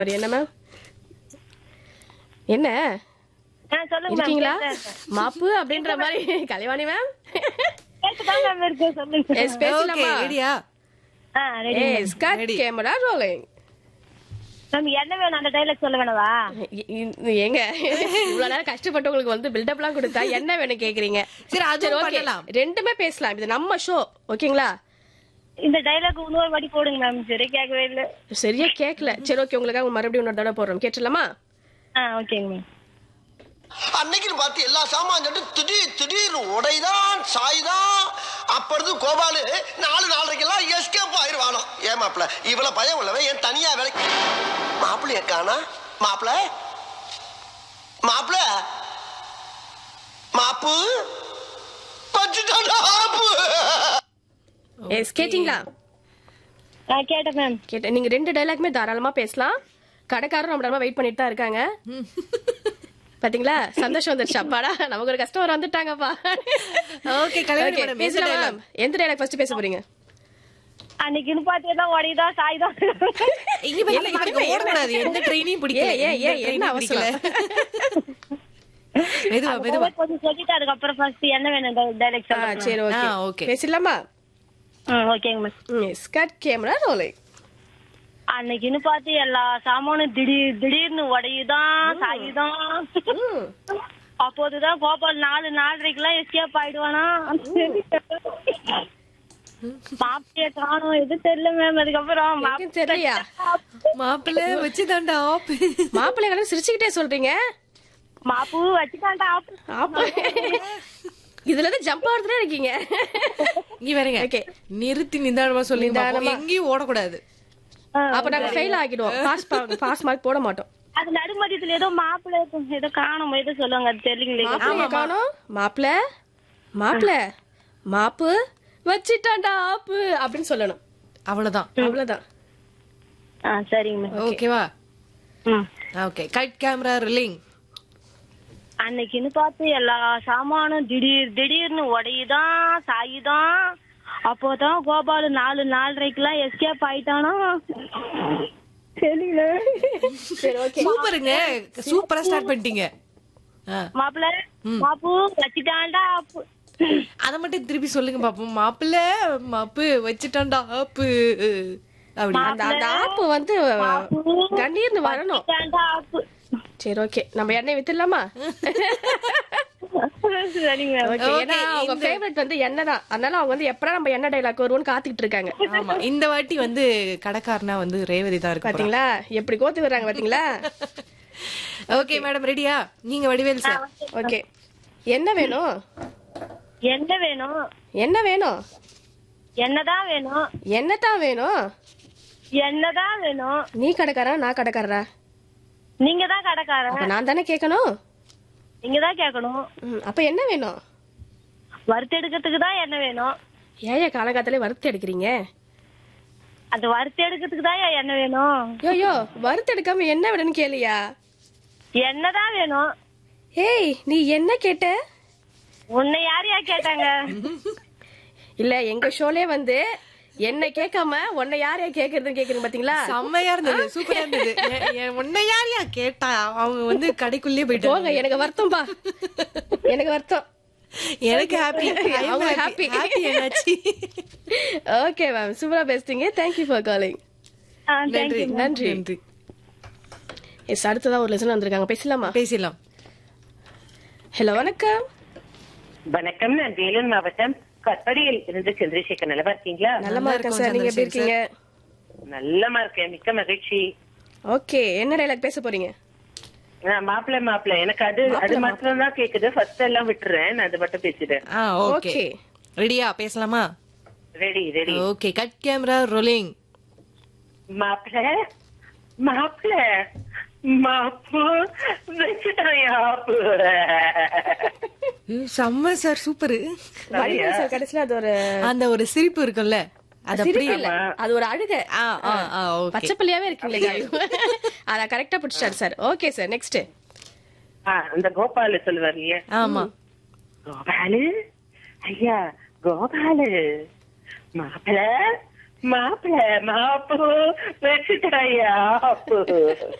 சரி என்ன மேம் என்ன ஆ, சொல்லுங்க மேம் இருக்கீங்களா கேட்டேன். மாப்பு அப்படின்ற மாதிரி கலைவாணி மேம் கேட்டுதான் மேம் இருக்கு சொல்லுங்க எஸ் பேசலாமா ஓகே ரெடியா ஆ ready yes cut Ready. Camera rolling ma'am என்ன வேணும் அந்த டைலாக் சொல்ல வேணவா ஏங்க இவ்வளவு நேரம் கஷ்டப்பட்டு உங்களுக்கு வந்து பில்டப்லாம் கொடுத்தா என்ன வேணும் கேக்குறீங்க சரி அது சரி ஓகே பண்ணலாம் ரெண்டுமே பேசலாம் இது நம்ம ஷோ ஓகேங்களா இந்த டைலாக் இன்னொரு வாட்டி போடுங்க மேம் சரி கேட்கவே இல்ல சரியா கேட்கல சரி ஓகே உங்களுக்காக மறுபடியும் இன்னொரு தடவை போடுறோம் கேட்டுலாமா ஆ ஓகேங்க மேம் அன்னைக்குன்னு பார்த்து எல்லா சாமான் சொல்லிட்டு திடீர் திடீர்னு உடைதான் சாய்தான் அப்பொழுது கோபாலு நாலு நாலரைக்கெல்லாம் எஸ்கேப் ஆயிருவானோ ஏன் மாப்பிள இவ்வளவு பயம் உள்ளவன் ஏன் தனியா வேலைக்கு மாப்பிள்ளைய காணா மாப்பிள மாப்பிள மாப்பு வச்சுட்டான்டா ஆப்பு எஸ் கேட்டிங்களா ஆ கேட்டேன் மேம் கேட்டேன் நீங்க ரெண்டு டைலாக்மே தாராளமா பேசலாம் கடைக்காரரும் நம்ம வெயிட் பண்ணிட்டு தான் இருக்காங்க பாத்தீங்களா சந்தோஷம் வந்துருச்சு அப்பாடா நமக்கு ஒரு கஸ்டமர் வந்துட்டாங்கப்பா Okay, கலைவாணி Okay, madam, எந்த பேசலாம் dialogue? ma'am. எந்த டைலாக் ஃபர்ஸ்ட் பேச போறீங்க அன்னைக்குன்னு பார்த்தீங்கன்னா உடையதா சாய்தான் இங்க பாருங்க, இவருக்கு ஓடக்கூடாது எந்த ட்ரெயினையும் பிடிக்கல ஏய், ஏய், எந்த ஏய், train என்ன யும் பிடிக்கல மெதுவா மெதுவா கொஞ்சம் சொல்லிட்டு அதுக்கப்புறம் ஃபர்ஸ்ட் என்ன வேணும் டைலாக் ஆ, சொல்லுங்க சரி ஓகே ஆ, okay. பேசலாமா ம் ஓகேங்க ma'am yes cut camera rolling அன்னைக்குன்னு பார்த்து எல்லா சாமானும் திடீர் திடீர்னு உடையுதான் சாயுதான் அப்போதுதான் கோபால் நாலு நாலரைக்கெல்லாம் எஸ்கேப் ஆயிடுவானா மாப்பிளைய காணும் எதுவும் தெரியல மேம் அதுக்கப்புறம் எனக்கும் தெரியலையா மாப்பிள்ளை வச்சுதான்டா ஆப் மாப்பிள்ளை கலர் சிரிச்சுக்கிட்டே சொல்றீங்க மாப்பு வச்சுட்டான்டா ஆப்பு. அப்ப இதுல இருந்து ஜம்ப் ஆடுறதே இருக்கீங்க இங்க வரீங்க Okay. நிறுத்தி நிதானமா சொல்லி நிதானமா. எங்கேயும் ஓடக்கூடாது ஆ, அப்ப நாங்க ஃபெயில் ஆகிடுவோம் பாஸ் பாஸ் மார்க் போட மாட்டோம் அது நடுமதியத்துல ஏதோ மாப்பிள்ளை ஏதோ காணும் ஏதோ சொல்லுவாங்க அது தெரியலீங்களே மாப்பிள்ளைய காணோம் மாப்பிள மாப்பிள மாப்பு வச்சிட்டான்டா ஆப்பு அப்படின்னு சொல்லணும் அவ்வளவுதான் அவ்வளவுதான் ஆ சரிங்க மேம் ஓகேவா ம் ஓகே கட் கேமரா ரிலிங் அன்னைக்குன்னு பார்த்து எல்லா சாமானும் திடீர் திடீர்னு உடையுதான் சாயுதான் அப்போதான் கோபாலு நாலு நாலரைக்கெல்லாம் எஸ்கேப் ஆயிட்டானா தெரியல சரி ஓகே சூப்பருங்க சூப்பரா ஸ்டார்ட் பண்ணிட்டீங்க ஆ, மாப்பிள்ள மாப்பு வச்சுட்டான்டா அப்பு. அத மட்டும் திருப்பி சொல்லுங்க பாப்போம் மாப்பிள்ளை மாப்பு வச்சுட்டான்டா ஆப்பு அப்படி அந்த அந்த ஆப்பு வந்து கண்ணீர்னு வரணும் வச்சுட்டான்டா அப்பு. சரி ஓகே நம்ம எண்ணெய் வித்துடலாமா சரிங்க மேம் ஓகே ஏன்னா அவங்க ஃபேவரட் வந்து எண்ணெய் தான் அதனால அவங்க வந்து எப்படா நம்ம எண்ணெய் டைலாக் வருவோம்னு காத்துக்கிட்டு இருக்காங்க ஆமா இந்த வாட்டி வந்து கடைக்காரனா வந்து ரேவதி தான் இருக்கு பாத்தீங்களா எப்படி கோத்து வர்றாங்க பாத்தீங்களா ஓகே மேடம் ரெடியா நீங்க வடிவேல் சார் ஓகே என்ன வேணும் என்ன வேணும் என்ன வேணும் என்னதான் வேணும் என்னதான் வேணும் என்னதான் வேணும் நீ கடைக்காரா நான் கடைக்காரரா நீங்க தான் கடைக்காரன் அப்ப நான் தானே கேட்கணும் நீங்க தான் கேட்கணும் ம், அப்ப என்ன வேணும் வறுத்தெடுக்கிறதுக்கு தான் என்ன வேணும் ஏயா காலகாலத்திலே வறுத்து எடுக்கிறீங்க அந்த வறுத்து எடுக்கிறதுக்கு தான் என்ன வேணும் யோ யோ வறுத்து எடுக்காம என்ன வேணும்னு கேளியா என்னதான் வேணும் ஏய் நீ என்ன கேட்ட உன்னை யார் யார் கேட்டாங்க இல்ல எங்க ஷோலே வந்து என்ன கேட்காம உன்னை யார் யார் கேக்குறதுன்னு கேக்குறீங்க பாத்தீங்களா செம்மையா இருந்தது சூப்பரா இருந்தது எ- எ- உன்னை யாரையா கேட்டா அவங்க வந்து கடைக்குள்ளே போங்க போயிட்டாங்க எனக்கு வருத்தம்பா எனக்கு வருத்தம் எனக்கு ஹாப்பி அவங்க happy. ஹாப்பி என்னாச்சு ஓகே மேம் சூப்பரா பேசுறீங்க தேங்க்யூ ஃபார் காலிங் ஆ, thank நன்றி you. நன்றி. நன்றி எஸ் அடுத்ததா ஒரு லெசன் வந்திருக்காங்க பேசலாமா பேசிடலாம் ஹலோ வணக்கம் வணக்கம் நான் வேலூர் மாவட்டம் கற்படியில் இருந்து சந்திரசேகர் நல்லா இருக்கீங்களா நல்லமா இருக்கேன் சார் நீங்க எப்படி இருக்கீங்க நல்லமா இருக்கேன் மிக்க மகிழ்ச்சி ஓகே என்ன டைலாக் பேச போறீங்க நான் மாப்பிள்ளை மாப்பிள்ளை எனக்கு அது அது மாத்திரம் தான் கேக்குது ஃபர்ஸ்ட் எல்லாம் விட்டுறேன் நான் அது மட்டும் பேசிட்டேன் ஆ ஓகே Okay. ரெடியா பேசலாமா ready ready okay cut camera rolling மாப்பிள்ளை மாப்பிள்ளை மாப்பு வச்சுட்டாயாப்பு செம்ம சார் சூப்பர் வடிவேல் சார் கடைசியில அது ஒரு அந்த ஒரு சிரிப்பு இருக்கும்ல அது அப்படி சிரிப்பு இல்ல அது ஒரு அழுக ஆ ஆ ஆ ஓகே பச்சை பிள்ளையாவே இருக்கீங்களே அத கரெக்டா பிடிச்சாரு சார் ஓகே சார் நெக்ஸ்ட் ஆ, அந்த கோபாலு சொல்லுவார் இல்லையா ஆமா கோபாலு ஐயா கோபாலு மாப்பிள்ள மாப்பிள்ள மாப்பு வச்சுட்டாயா ஆப்பு